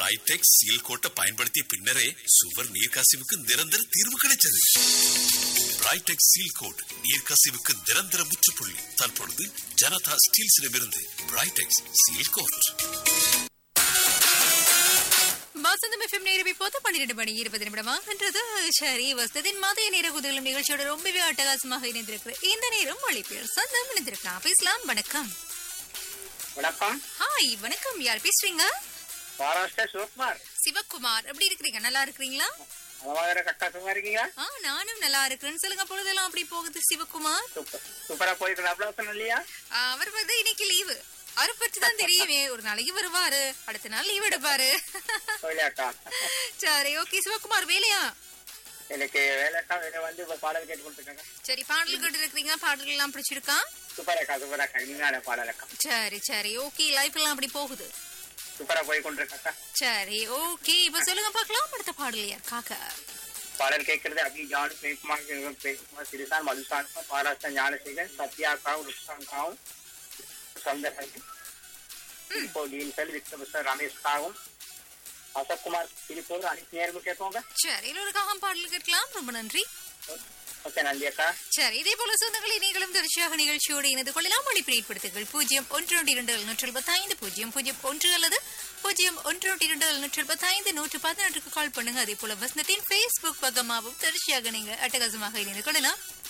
பிரைடெக் seal கோட்டை பயன்படுத்திய பின்னரே சுவர் நீர்க்கசிவுக்கு நிரந்தர தீர்வு கிடைச்சது பிரைடெக் சீல் கோட் நீர்க்கசிவுக்கு நிரந்தர முற்றுப்புள்ளி தற்பொழுது ஜனதா ஸ்டீல்ஸிடமிருந்து Britex seal coat Vasantham FM நேரம் இப்போது பன்னிரண்டு மணி இருபது நிமிடமாகின்றது சரி வசதின் மதிய நேர குதிகளும் நிகழ்ச்சியோட ரொம்பவே அட்டகாசமாக இணைந்திருக்கிற இந்த நேரம் ஒளிப்பேர் சந்தம் இணைந்திருக்கலாம் பேசலாம் வணக்கம் வணக்கம் ஹாய் வணக்கம் யார் பேசுறீங்க மகாராஷ்டிரா சிவகுமார் சிவகுமார் எப்படி இருக்கிறீங்க நல்லா இருக்கிறீங்களா நலமாக கட்டா சும்மா இருக்கீங்களா ஆ நானும் நல்லா இருக்கிறேன்னு சொல்லுங்க பொழுதெல்லாம் அப்படி போகுது சிவகுமார் சூப்பர் சூப்பரா போயிட்டு அவ்வளவு இல்லையா ஆ, அவர் வந்து இன்னைக்கு லீவு அவரை பற்றி தான் தெரியுமே ஒரு நாளைக்கு வருவாரு அடுத்த நாள் லீவ் எடுப்பாரு இல்லையாக்கா சரி ஓகே சிவகுமார் வேலையா எனக்கு வேலைக்கா வேலை வந்து இப்ப பாடல் கேட்டு கொடுத்துருக்காங்க சரி பாடல் கேட்டு இருக்கிறீங்க பாடல் எல்லாம் பிடிச்சிருக்கா சூப்பராக்கா சூப்பராக்கா இனிமையான பாடலக்கா சரி சரி ஓகே லைஃப் எல்லாம் அப்படி போகுது சூப்பரா போய் கொண்டிருக்காக்கா சரி ஓகே இப்ப சொல்லுங்க பார்க்கலாம் அடுத்த பாடல் யார் காக்க பாடல் கேட்கறது அபி ஜானு பிரேம்குமார் பிரேம்குமார் சிறிசான் மதுசானுக்கும் மகாராஷ்டிரா ஞானசேகரன் சத்யாக்காவும் ருஷ்காங்காவும் சந்தரன் இப்போ டீன்சல் விக்ரமசார் ரமேஷ்காவும் அசோக்குமார் திருப்பூர் அனைத்து நேரம் கேட்போங்க சரி எல்லோருக்காக பாடல் கேட்கலாம் ரொம்ப நன்றி ஓகே நன்றி அக்கா சரி இதே போல சொந்தங்களை நீங்களும் தொடர்ச்சியாக நிகழ்ச்சியோடு இணைந்து கொள்ளலாம் அழைப்பு ஏற்படுத்துங்கள் பூஜ்ஜியம் ஒன்று ஒன்று இரண்டு எழுநூற்று எழுபத்தைந்து பூஜ்ஜியம் பூஜ்ஜியம் ஒன்று அல்லது பூஜ்ஜியம் ஒன்று ஒன்று இரண்டு எழுநூற்று எழுபத்தைந்து நூற்று பதினெட்டுக்கு கால் பண்ணுங்க அதே போல வசனத்தின் ஃபேஸ்புக் பக்கமாகவும் தொடர்ச்சியாக நீங்க அட்டகாசமாக இணைந்து கொள்ளலாம்